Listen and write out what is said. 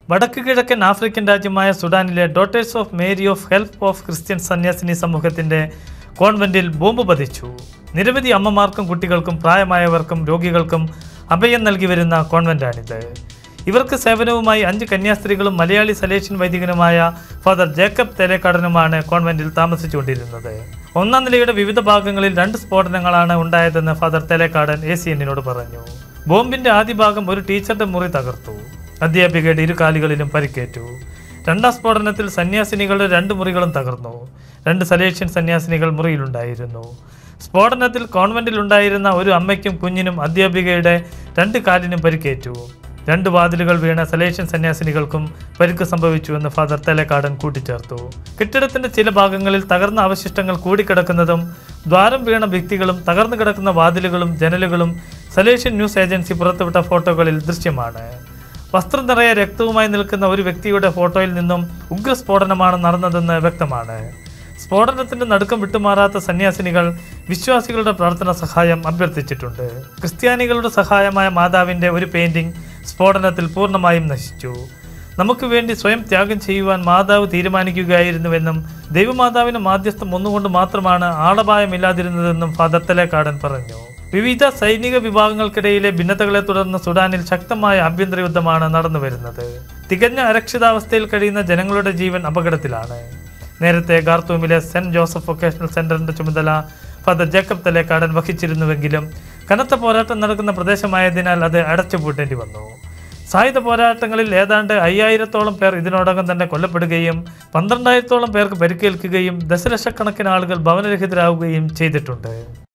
വടക്ക് കിഴക്കൻ ആഫ്രിക്കൻ രാജ്യമായ സുഡാനിലെ Daughters of Mary of Help of Christian സന്യാസിനി സമൂഹത്തിന്റെ കോൺവെന്റിൽ ബോംബ് പതിച്ചു നിരവധി അമ്മമാർക്കും കുട്ടികൾക്കും പ്രായമായവർക്കും രോഗികൾക്കും അഭയം നൽകി വരുന്ന കോൺവെന്റാണിത് ഇവർക്ക് സേവനവുമായി അഞ്ച് കന്യാസ്ത്രീകളും മലയാളി സലേഷൻ വൈദികനുമായ ഫാദർ ജേക്കബ് തേലേക്കാടനുമാണ് കോൺവെന്റിൽ താമസിച്ചുകൊണ്ടിരുന്നത് ഒന്നാം നിലയുടെ വിവിധ ഭാഗങ്ങളിൽ രണ്ട് സ്ഫോടനങ്ങളാണ് ഉണ്ടായതെന്ന് ഫാദർ തേലേക്കാടൻ എ സി എന്നിനോട് പറഞ്ഞു ബോംബിന്റെ ആദ്യ ഭാഗം ഒരു ടീച്ചറുടെ മുറി തകർത്തു അധ്യാപികയുടെ ഇരു കാലുകളിലും പരിക്കേറ്റു രണ്ടാം സ്ഫോടനത്തിൽ സന്യാസിനികളുടെ രണ്ട് മുറികളും തകർന്നു രണ്ട് സലേഷ്യൻ സന്യാസിനികൾ മുറിയിലുണ്ടായിരുന്നു സ്ഫോടനത്തിൽ കോൺവെന്റിൽ ഉണ്ടായിരുന്ന ഒരു അമ്മയ്ക്കും കുഞ്ഞിനും അധ്യാപികയുടെ രണ്ട് കാലിനും പരിക്കേറ്റു രണ്ട് വാതിലുകൾ വീണ സലേഷ്യൻ സന്യാസിനികൾക്കും പരിക്ക് സംഭവിച്ചുവെന്ന് ഫാദർ തേലേക്കാടൻ കൂട്ടിച്ചേർത്തു കെട്ടിടത്തിന്റെ ചില ഭാഗങ്ങളിൽ തകർന്ന അവശിഷ്ടങ്ങൾ കൂടിക്കിടക്കുന്നതും ദ്വാരം വീണ വ്യക്തികളും തകർന്നു കിടക്കുന്ന വാതിലുകളും ജനലുകളും സലേഷ്യൻ ന്യൂസ് ഏജൻസി പുറത്തുവിട്ട ഫോട്ടോകളിൽ ദൃശ്യമാണ് വസ്ത്രം നിറയെ രക്തവുമായി നിൽക്കുന്ന ഒരു വ്യക്തിയുടെ ഫോട്ടോയിൽ നിന്നും ഉഗ്രസ്ഫോടനമാണ് നടന്നതെന്ന് വ്യക്തമാണ് സ്ഫോടനത്തിന്റെ നടുക്കം വിട്ടുമാറാത്ത സന്യാസിനികൾ വിശ്വാസികളുടെ പ്രാർത്ഥന സഹായം അഭ്യർത്ഥിച്ചിട്ടുണ്ട് ക്രിസ്ത്യാനികളുടെ സഹായമായ മാതാവിന്റെ ഒരു പെയിന്റിംഗ് സ്ഫോടനത്തിൽ പൂർണ്ണമായും നശിച്ചു നമുക്ക് വേണ്ടി സ്വയം ത്യാഗം ചെയ്യുവാൻ മാതാവ് തീരുമാനിക്കുകയായിരുന്നുവെന്നും ദൈവമാതാവിന് മാധ്യസ്ഥം ഒന്നുകൊണ്ട് മാത്രമാണ് ആളപായമില്ലാതിരുന്നതെന്നും ഫാദർ തലേക്കാടൻ പറഞ്ഞു വിവിധ സൈനിക വിഭാഗങ്ങൾക്കിടയിലെ ഭിന്നതകളെ തുടർന്ന് സുഡാനിൽ ശക്തമായ ആഭ്യന്തര യുദ്ധമാണ് നടന്നുവരുന്നത് തികഞ്ഞ അരക്ഷിതാവസ്ഥയിൽ കഴിയുന്ന ജനങ്ങളുടെ ജീവൻ അപകടത്തിലാണ് നേരത്തെ ഖാർത്തൂമിലെ സെന്റ് ജോസഫ് വൊക്കേഷണൽ സെന്ററിന്റെ ചുമതല ഫാദർ ജേക്കബ് തലേക്കാടൻ വഹിച്ചിരുന്നുവെങ്കിലും കനത്ത പോരാട്ടം നടക്കുന്ന പ്രദേശമായതിനാൽ അത് അടച്ചുപൂട്ടേണ്ടി വന്നു സായുധ പോരാട്ടങ്ങളിൽ ഏതാണ്ട് അയ്യായിരത്തോളം പേർ ഇതിനോടകം തന്നെ കൊല്ലപ്പെടുകയും പന്ത്രണ്ടായിരത്തോളം പേർക്ക് പരിക്കേൽക്കുകയും ദശലക്ഷക്കണക്കിന് ആളുകൾ ഭവനരഹിതരാകുകയും ചെയ്തിട്ടുണ്ട്